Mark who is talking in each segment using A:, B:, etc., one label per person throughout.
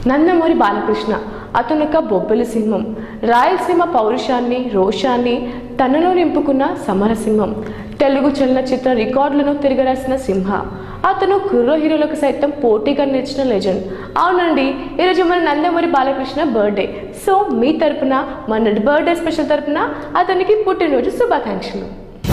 A: నందమూరి బాలకృష్ణ అతను ఒక బొబ్బిలి సింహం రాయలసీమ పౌరుషాన్ని రోషాన్ని తనలో నింపుకున్న సమరసింహం తెలుగు చలనచిత్ర రికార్డులను తిరగరాసిన సింహ అతను కుర్ర హీరోలకు సైతం పోటీగా నిలిచిన లెజెండ్ అవునండి ఈరోజు మన నందమూరి బాలకృష్ణ బర్త్డే సో మీ తరపున మన బర్త్డే స్పెషల్ తరపున అతనికి పుట్టినరోజు శుభాకాంక్షలు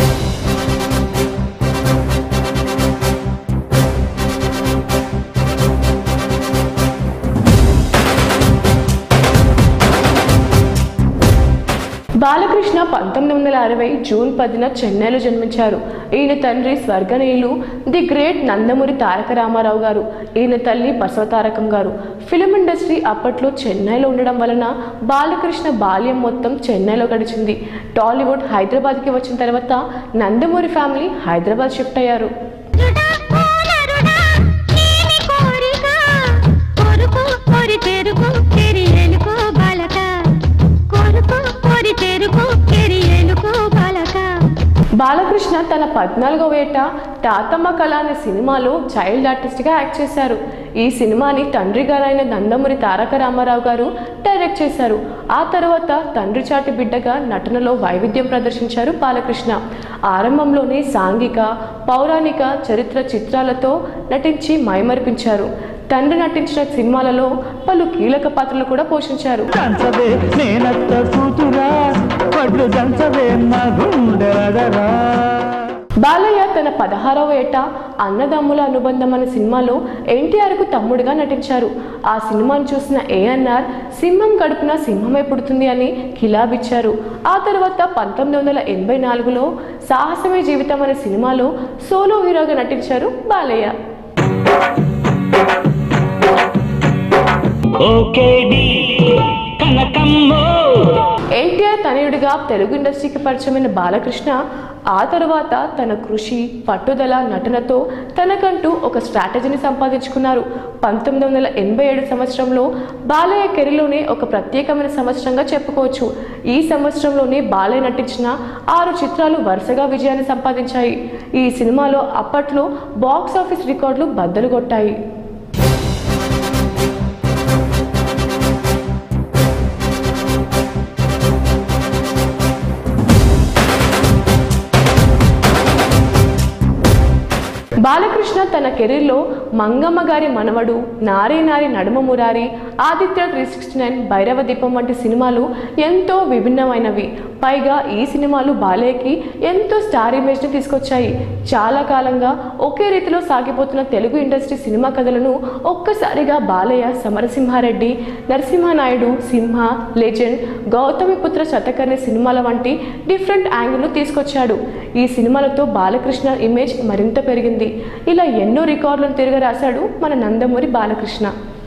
A: బాలకృష్ణ పంతొమ్మిది వందల అరవై జూన్ పదిన చెన్నైలో జన్మించారు ఈయన తండ్రి స్వర్గనీయులు ది గ్రేట్ నందమూరి తారక రామారావు గారు ఈయన తల్లి బసవతారకం గారు ఫిలిం ఇండస్ట్రీ అప్పట్లో చెన్నైలో ఉండడం వలన బాలకృష్ణ బాల్యం మొత్తం చెన్నైలో గడిచింది టాలీవుడ్ హైదరాబాద్కి వచ్చిన తర్వాత నందమూరి ఫ్యామిలీ హైదరాబాద్ షిఫ్ట్ అయ్యారు
B: రుడా పూలరుడా నీని కోరిక కొరుకు కొరి చెరుకు కెరి ఎలుకో బాలక కొరుకు కొరి చెరుకు కెరి ఎలుకో బాలక
A: బాలకృష్ణ తన పద్నాలుగవ ఏట తాతమ్మ కళ అనే సినిమాలో చైల్డ్ ఆర్టిస్ట్గా యాక్ట్ చేశారు ఈ సినిమాని తండ్రి గారైన నందమూరి తారక రామారావు గారు డైరెక్ట్ చేశారు ఆ తర్వాత తండ్రి చాటి బిడ్డగా నటనలో వైవిధ్యం ప్రదర్శించారు బాలకృష్ణ ఆరంభంలోనే సాంఘిక పౌరాణిక చరిత్ర చిత్రాలతో నటించి మైమరిపించారు తండ్రి నటించిన సినిమాలలో పలు కీలక పాత్రలు కూడా పోషించారు
C: దంచవే నేనత్త కూతురా పడ్లు దంచవే మా గుండెలదరా
A: బాలయ్య తన పదహారవ ఏట అన్నదమ్ముల అనుబంధం అనే సినిమాలో ఎన్టీఆర్కు తమ్ముడుగా నటించారు ఆ సినిమాను చూసిన ఏఎన్ఆర్ సింహం గడుపున సింహమే పుడుతుంది అని కిలాబిచ్చారు ఆ తర్వాత పంతొమ్మిది వందల ఎనభై నాలుగులో సాహసమే జీవితం అనే సినిమాలో సోలో హీరోగా నటించారు బాలయ్య
C: ఓకేడి కనకమ్మో
A: ఎన్టీఆర్ తనయుడిగా తెలుగు ఇండస్ట్రీకి పరిచయమైన బాలకృష్ణ ఆ తర్వాత తన కృషి పట్టుదల నటనతో తనకంటూ ఒక స్ట్రాటజీని సంపాదించుకున్నారు పంతొమ్మిది వందల ఎనభై ఏడు సంవత్సరంలో బాలయ్య కెరీర్లోనే ఒక ప్రత్యేకమైన సంవత్సరంగా చెప్పుకోవచ్చు ఈ సంవత్సరంలోనే బాలయ్య నటించిన ఆరు చిత్రాలు వరుసగా విజయాన్ని సంపాదించాయి ఈ సినిమాలో అప్పట్లో బాక్స్ ఆఫీస్ రికార్డులు బద్దలు కొట్టాయి బాలకృష్ణ తన కెరీర్లో మంగమ్మ గారి మనవడు Nari Nari Naduma Murari Aditya three sixty nine Bhairava Deepam వంటి సినిమాలు ఎంతో విభిన్నమైనవి పైగా ఈ సినిమాలు బాలయ్యకి ఎంతో స్టార్ ఇమేజ్ని తీసుకొచ్చాయి చాలా కాలంగా ఒకే రీతిలో సాగిపోతున్న తెలుగు ఇండస్ట్రీ సినిమా కథలను ఒక్కసారిగా బాలయ్య సమరసింహారెడ్డి నరసింహనాయుడు సింహ లెజెండ్ గౌతమిపుత్ర శతకర్ణి సినిమాల వంటి డిఫరెంట్ యాంగిల్ను తీసుకొచ్చాడు ఈ సినిమాలతో బాలకృష్ణ ఇమేజ్ మరింత పెరిగింది ఇలా ఎన్నో రికార్డులను తిరగరాశాడు మన నందమూరి బాలకృష్ణ